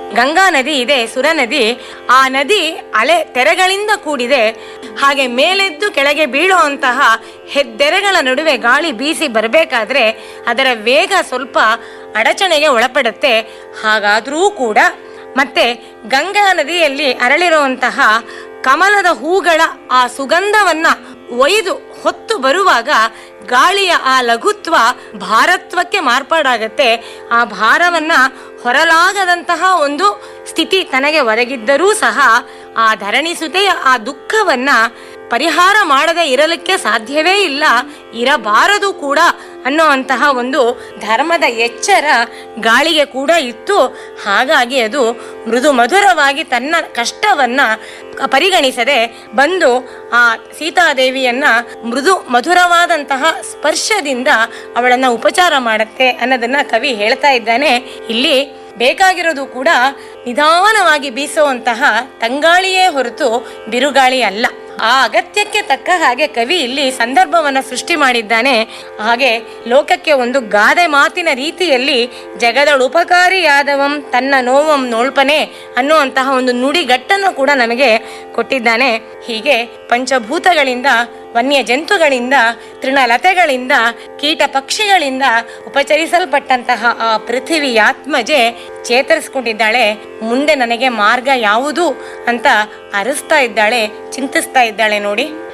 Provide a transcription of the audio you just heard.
ಗಂಗಾ ನದಿ ಇದೆ ಸುರ ನದಿ ಆ ನದಿ ಅಲೆ ತೆರೆಗಳಿಂದ ಕೂಡಿದೆ ಹಾಗೆ ಮೇಲೆದ್ದು ಕೆಳಗೆ ಬೀಳುವಂತಹ ಹೆದ್ದೆರೆಗಳ ನಡುವೆ ಗಾಳಿ ಬೀಸಿ ಬರಬೇಕಾದ್ರೆ ಅದರ ವೇಗ ಸ್ವಲ್ಪ ಅಡಚಣೆಗೆ ಒಳಪಡುತ್ತೆ ಹಾಗಾದರೂ ಕೂಡ ಮತ್ತೆ ಗಂಗಾ ನದಿಯಲ್ಲಿ ಅರಳಿರುವಂತಹ ಕಮಲದ ಹೂಗಳ ಆ ಸುಗಂಧವನ್ನ ಒಯ್ದು ಹೊತ್ತು ಬರುವಾಗ ಗಾಳಿಯ ಆ ಲಘುತ್ವ ಭಾರತ್ವಕ್ಕೆ ಮಾರ್ಪಾಡಾಗತ್ತೆ ಆ ಭಾರವನ್ನ ಹೊರಲಾಗದಂತಹ ಒಂದು ಸ್ಥಿತಿ ತನಗೆ ಒದಗಿದ್ದರೂ ಸಹ ಆ ಧರಣಿಸುತೆಯ ಆ ದುಃಖವನ್ನ ಪರಿಹಾರ ಮಾಡದೆ ಇರಲಿಕ್ಕೆ ಸಾಧ್ಯವೇ ಇಲ್ಲ ಇರಬಾರದು ಕೂಡ ಅನ್ನುವಂತಹ ಒಂದು ಧರ್ಮದ ಎಚ್ಚರ ಗಾಳಿಗೆ ಕೂಡ ಇತ್ತು ಹಾಗಾಗಿ ಅದು ಮೃದು ಮಧುರವಾಗಿ ತನ್ನ ಕಷ್ಟವನ್ನ ಪರಿಗಣಿಸದೆ ಬಂದು ಆ ಸೀತಾದೇವಿಯನ್ನ ಮೃದು ಮಧುರವಾದಂತಹ ಸ್ಪರ್ಶದಿಂದ ಅವಳನ್ನ ಉಪಚಾರ ಮಾಡುತ್ತೆ ಅನ್ನೋದನ್ನ ಕವಿ ಹೇಳ್ತಾ ಇದ್ದಾನೆ ಇಲ್ಲಿ ಬೇಕಾಗಿರೋದು ಕೂಡ ನಿಧಾನವಾಗಿ ಬೀಸುವಂತಹ ತಂಗಾಳಿಯೇ ಹೊರತು ಬಿರುಗಾಳಿ ಅಲ್ಲ ಆ ಅಗತ್ಯಕ್ಕೆ ತಕ್ಕ ಹಾಗೆ ಕವಿ ಇಲ್ಲಿ ಸಂದರ್ಭವನ್ನ ಸೃಷ್ಟಿ ಮಾಡಿದ್ದಾನೆ ಹಾಗೆ ಲೋಕಕ್ಕೆ ಒಂದು ಗಾದೆ ಮಾತಿನ ರೀತಿಯಲ್ಲಿ ಜಗದಳು ಉಪಕಾರಿಯಾದವಂ ತನ್ನ ನೋವಂ ನೋಳ್ಪನೆ ಅನ್ನುವಂತಹ ಒಂದು ನುಡಿಗಟ್ಟನ್ನು ಕೂಡ ನಮಗೆ ಕೊಟ್ಟಿದ್ದಾನೆ ಹೀಗೆ ಪಂಚಭೂತಗಳಿಂದ ವನ್ಯ ಜಂತುಗಳಿಂದ ತೃಣಲತೆಗಳಿಂದ ಕೀಟ ಪಕ್ಷಿಗಳಿಂದ ಉಪಚರಿಸಲ್ಪಟ್ಟಂತಹ ಆ ಪೃಥಿವಿಯಾತ್ಮಜೆ ಚೇತರಿಸ್ಕೊಂಡಿದ್ದಾಳೆ ಮುಂದೆ ನನಗೆ ಮಾರ್ಗ ಯಾವುದು ಅಂತ ಅರಿಸ್ತಾ ಇದ್ದಾಳೆ ಚಿಂತಿಸ್ತಾ ಇದ್ದಾಳೆ ನೋಡಿ